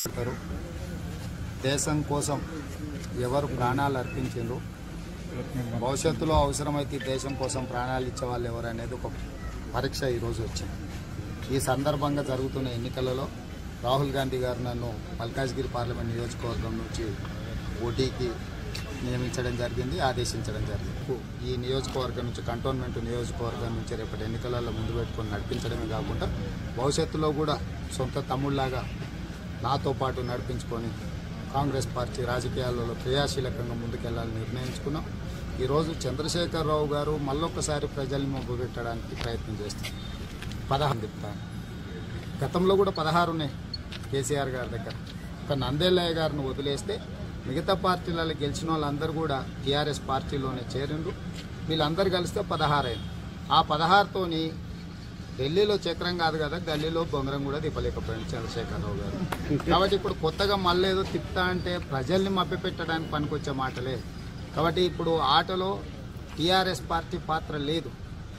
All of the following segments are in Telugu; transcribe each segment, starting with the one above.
అంటారు దేశం కోసం ఎవరు ప్రాణాలు అర్పించారు భవిష్యత్తులో అవసరమైతే ఈ దేశం కోసం ప్రాణాలు ఇచ్చే వాళ్ళు ఎవరు అనేది ఒక పరీక్ష ఈరోజు వచ్చింది ఈ సందర్భంగా జరుగుతున్న ఎన్నికలలో రాహుల్ గాంధీ గారు నన్ను మల్కాజ్గిరి పార్లమెంట్ నియోజకవర్గం నుంచి పోటీకి నియమించడం జరిగింది ఆదేశించడం జరిగింది ఈ నియోజకవర్గం నుంచి కంటోన్మెంట్ నియోజకవర్గం నుంచి రేపటి ఎన్నికలలో ముందు పెట్టుకొని నడిపించడమే కాకుండా భవిష్యత్తులో కూడా సొంత తమ్ముళ్లాగా నాతో పాటు నడిపించుకొని కాంగ్రెస్ పార్టీ రాజకీయాలలో క్రియాశీలకంగా ముందుకెళ్లాలని నిర్ణయించుకున్నాం ఈరోజు చంద్రశేఖరరావు గారు మళ్ళొకసారి ప్రజల్ని మొగ్గుపెట్టడానికి ప్రయత్నం చేస్తారు పదహారు చెప్తాను గతంలో కూడా పదహారు ఉన్నాయి కేసీఆర్ గారి దగ్గర ఒక నందేలయ్య గారిని వదిలేస్తే మిగతా పార్టీలలో గెలిచిన వాళ్ళందరూ కూడా టీఆర్ఎస్ పార్టీలోనే చేరిండ్రు వీళ్ళందరూ కలిస్తే పదహారు అయింది ఆ పదహారుతోని ఢిల్లీలో చక్రం కాదు కదా గల్లీలో బొంగరం కూడా తిప్పలేకపోయాడు చంద్రశేఖరరావు గారు కాబట్టి ఇప్పుడు కొత్తగా మళ్ళీ ఏదో తిప్పుతా అంటే ప్రజల్ని మభ్యపెట్టడానికి పనికొచ్చే మాటలే కాబట్టి ఇప్పుడు ఆటలో టీఆర్ఎస్ పార్టీ పాత్ర లేదు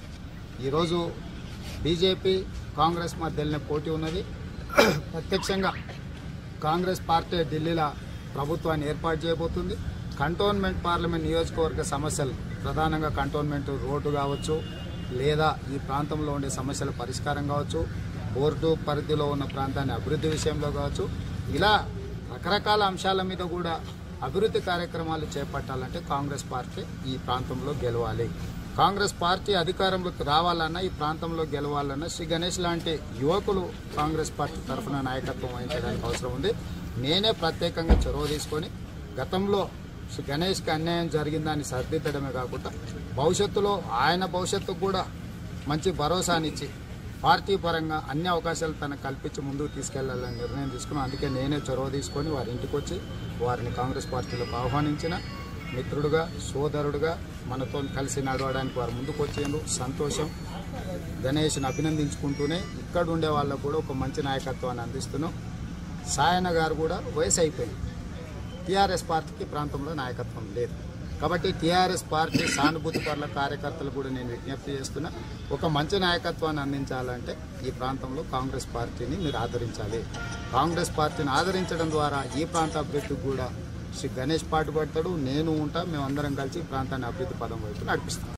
ఈరోజు బీజేపీ కాంగ్రెస్ మధ్యలోనే పోటీ ఉన్నది ప్రత్యక్షంగా కాంగ్రెస్ పార్టీ ఢిల్లీలో ప్రభుత్వాన్ని ఏర్పాటు చేయబోతుంది కంటోన్మెంట్ పార్లమెంట్ నియోజకవర్గ సమస్యలు ప్రధానంగా కంటోన్మెంట్ రోడ్డు కావచ్చు లేదా ఈ ప్రాంతంలో ఉండే సమస్యల పరిష్కారం కావచ్చు బోర్డు పరిధిలో ఉన్న ప్రాంతాన్ని అభివృద్ధి విషయంలో కావచ్చు ఇలా రకరకాల అంశాల మీద కూడా అభివృద్ధి కార్యక్రమాలు చేపట్టాలంటే కాంగ్రెస్ పార్టీ ఈ ప్రాంతంలో గెలవాలి కాంగ్రెస్ పార్టీ అధికారంలోకి రావాలన్నా ఈ ప్రాంతంలో గెలవాలన్నా శ్రీ గణేష్ లాంటి యువకులు కాంగ్రెస్ పార్టీ తరఫున నాయకత్వం వహించడానికి అవసరం ఉంది నేనే ప్రత్యేకంగా చొరవ తీసుకొని గతంలో శ్రీ గణేష్కి అన్యాయం జరిగిందని సరిదిద్దడమే కాకుండా భవిష్యత్తులో ఆయన భవిష్యత్తుకు కూడా మంచి భరోసానిచ్చి పార్టీ పరంగా అన్ని అవకాశాలు తనకు కల్పించి ముందుకు తీసుకెళ్లాలని నిర్ణయం తీసుకున్నాం అందుకే నేనే చొరవ తీసుకొని వారి ఇంటికి వచ్చి వారిని కాంగ్రెస్ పార్టీలోకి ఆహ్వానించిన మిత్రుడుగా సోదరుడుగా మనతో కలిసి నడవడానికి వారు ముందుకు వచ్చేందుకు సంతోషం గణేష్ని అభినందించుకుంటూనే ఇక్కడ ఉండే వాళ్ళకు కూడా ఒక మంచి నాయకత్వాన్ని అందిస్తున్నాం సాయన గారు కూడా వయసు అయిపోయింది టీఆర్ఎస్ పార్టీకి ప్రాంతంలో నాయకత్వం లేదు కాబట్టి టీఆర్ఎస్ పార్టీ సానుభూతి పట్ల కార్యకర్తలు కూడా నేను విజ్ఞప్తి చేస్తున్నా ఒక మంచి నాయకత్వాన్ని అందించాలంటే ఈ ప్రాంతంలో కాంగ్రెస్ పార్టీని మీరు ఆదరించాలి కాంగ్రెస్ పార్టీని ఆదరించడం ద్వారా ఈ ప్రాంత అభివృద్ధికి కూడా శ్రీ గణేష్ పాటుపడతాడు నేను ఉంటా మేమందరం కలిసి ఈ ప్రాంతాన్ని అభివృద్ధి పదం వైపు నడిపిస్తాం